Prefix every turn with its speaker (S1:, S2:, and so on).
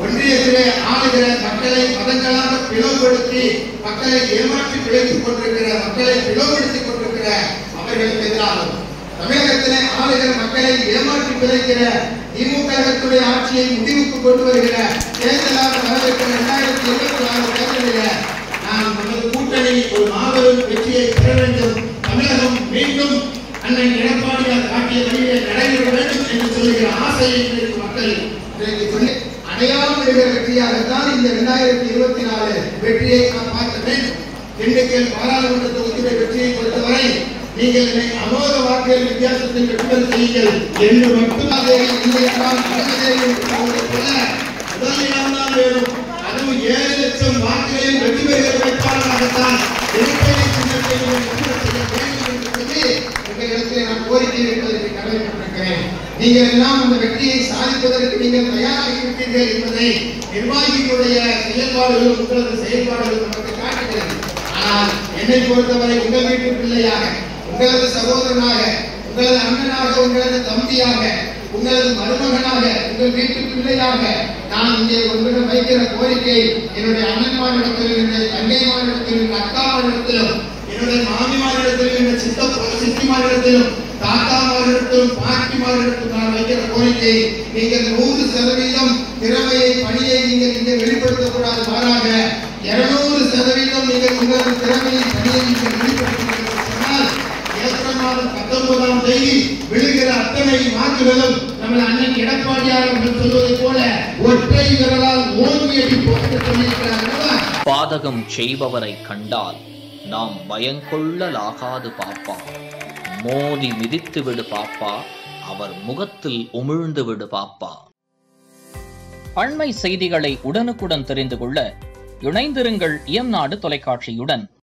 S1: ஒன்றியத்திலே ஆளுகிற மக்களை மதங்களாக பிளவுபடுத்தி மக்களை ஏமாற்றி பிழைத்துக் கொண்டிருக்கிற மக்களை பிளவுபடுத்திக் கொண்டிருக்கிற அவர்களுக்கு எதிராகும் தமிழகத்திலே ஆளுகிற மக்களை ஏமாற்றி பிழைக்கிற திமுக அரசுடைய ஆட்சியை முடிவுக்கு கொண்டு வருகிற தேர்தலாக வரவிருக்கிற இரண்டாயிரத்தி இருபத்தி ஆறு தேர்தலில் நாம் நமது கூட்டணி ஒரு மாபெரும் வெற்றியை பெற வேண்டும் தமிழகம் மீண்டும் அண்ணன் எடப்பாடியார் காட்டிய வழியிலே நடைபெற வேண்டும் என்று சொல்லுகிற ஆசையை இன்றைக்கு மக்கள் இன்றைக்கு சொல்லி அடையாளம் இருக்கிற வெற்றியாகத்தான் இந்த இரண்டாயிரத்தி இருபத்தி நாலு வெற்றியை நாம் பார்க்க வேண்டும் திண்டுக்கல் பாராளுமன்ற தொகுதியுடைய வெற்றியை பொறுத்தவரை நீங்கள் என்னை அமோக வாக்குகள் வித்தியாசத்தில் வெற்றி பெற செய்யுங்கள் என்று மட்டுமாக இல்லை என்றால் நடந்ததே என்று சொல்வதைப் போல முதலிடம் தான் வேணும் அதுவும் ஏழு லட்சம் வாக்குகளில் வெற்றி பெறுகிற வேட்பாளராகத்தான் திருப்பதி சின்னத்தை வெற்றி பெற செய்ய வேண்டும் என்று சொல்லி உங்களிடத்தில் நான் கோரிக்கை வைப்பதற்கு கடமைப்பட்டிருக்கிறேன் நீங்கள் எல்லாம் அந்த வெற்றியை சாதிப்பதற்கு நீங்கள் தயாராகி விட்டீர்கள் என்பதை நிர்வாகிகளுடைய செயல்பாடுகளும் உங்களது செயல்பாடுகளும் நமக்கு காட்டுகிறது ஆனால் என்னை பொறுத்தவரை உங்கள் வீட்டு பிள்ளையாக உங்களது சகோதரனாக உங்களது அண்ணனாக உங்களது தம்பியாக உங்களது மருமகனாக உங்கள் வீட்டு பிள்ளையாக நான் இங்கே உங்களிடம் வைக்கிற கோரிக்கை என்னுடைய அண்ணன்மாரிடத்திலும் என்னுடைய தங்கைமாரிடத்திலும் அக்காமாரிடத்திலும் என்னுடைய மாமிமாரிடத்திலும் என்னுடைய சித்தப்பா சித்திமாரிடத்திலும் தாத்தாமாரிடத்திலும் பாட்டிமாரிடத்திலும் நான் வைக்கிற கோரிக்கை நீங்கள் நூறு சதவீதம் திறமையை பணியை நீங்கள் இங்கே வெளிப்படுத்தக்கூடாது மாறாக இருநூறு சதவீதம் நீங்கள் உங்களது திறமையை பணியை நீங்கள் வெளிப்படுத்துவீர்கள் என்று சொன்னால் ஏப்ரல் மாதம் பத்தொன்பதாம் தேதி விழுகிற அத்தனை வாக்குகளும் நம்ம அண்ணன் எடப்பாடியார் அவர்கள் சொல்வதைப் போல ஒற்றை விரலால் ஓங்கி அடிப்போம் என்று சொல்லியிருக்கிறார் அல்லவா?
S2: பாதகம் செய்பவரை கண்டால் நாம் பயங்கொள்ளலாகாது பாப்பா மோதி மிதித்து விடு பாப்பா அவர் முகத்தில் உமிழ்ந்து விடு பாப்பா அண்மை செய்திகளை உடனுக்குடன் தெரிந்து கொள்ள இணைந்திருங்கள் இயம்நாடு தொலைக்காட்சியுடன்